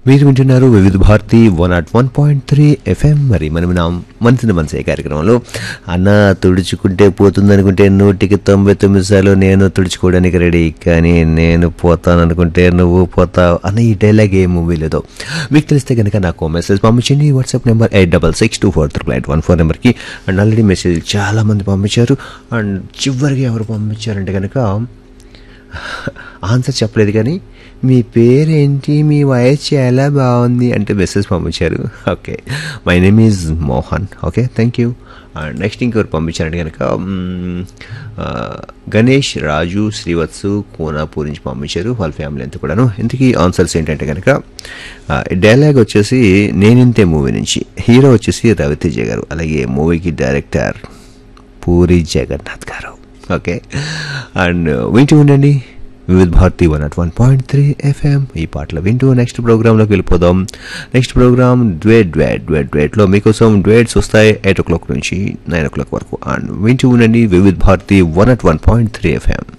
మీరు వింటున్నారు Vividh Bharati one nought one point three FM మరి మనం నా మనసుని మనసే కార్యక్రమంలో అన్న తుడుచుకుంటే పోతుంది అనుకుంటే నూటికి తొంభై తొమ్మిది సార్లు నేను తుడుచుకోవడానికి రెడీ కానీ నేను పోతాను అనుకుంటే నువ్వు పోతావు అన్న ఈ డైలాగ్ ఏ మూవీ లేదో మీకు తెలిస్తే కనుక నాకు మెసేజ్ పంపించండి WhatsApp number eight double six two four triple eight one four నెంబర్కి అండ్ ఆల్రెడీ మెసేజ్ చాలా మంది పంపించారు అండ్ చివరికి ఎవరు పంపించారంటే కనుక ఆన్సర్ చెప్పలేదు కానీ మీ పేరేంటి మీ వయసు చాలా బాగుంది అంటే మెసేజ్ పంపించారు okay my name is Mohan okay thank you and next ఇంకెవరు పంపించారంటే కనుక మ్మ్, ఆ, గణేష్ రాజు శ్రీవత్సు కోనాపూర్ నుంచి పంపించారు వాళ్ళ ఫ్యామిలీ అంతా కూడాను ఇంతకీ ఆన్సర్స్ ఏంటంటే కనుక డైలాగ్ వచ్చేసి నేనింతే మూవీ నుంచి హీరో వచ్చేసి రవితేజ గారు అలాగే మూవీకి డైరెక్టర్ పూరి జగన్నాథ్ గారు ఓకే అండ్ వింటూ ఉండండి Vividh Bharati one at one point three FM ఈ పాటలు వింటూ నెక్స్ట్ ప్రోగ్రాంలోకి వెళ్ళిపోదాం నెక్స్ట్ ప్రోగ్రామ్ డ్వేట్ డ్వేట్ డ్వేట్ డ్వేట్లో మీకోసం డ్వేట్స్ వస్తాయి ఎయిట్ ఓ క్లాక్ నుంచి నైన్ ఓ క్లాక్ వరకు అండ్ వింటూ ఉండండి Vividh Bharati one at one point three FM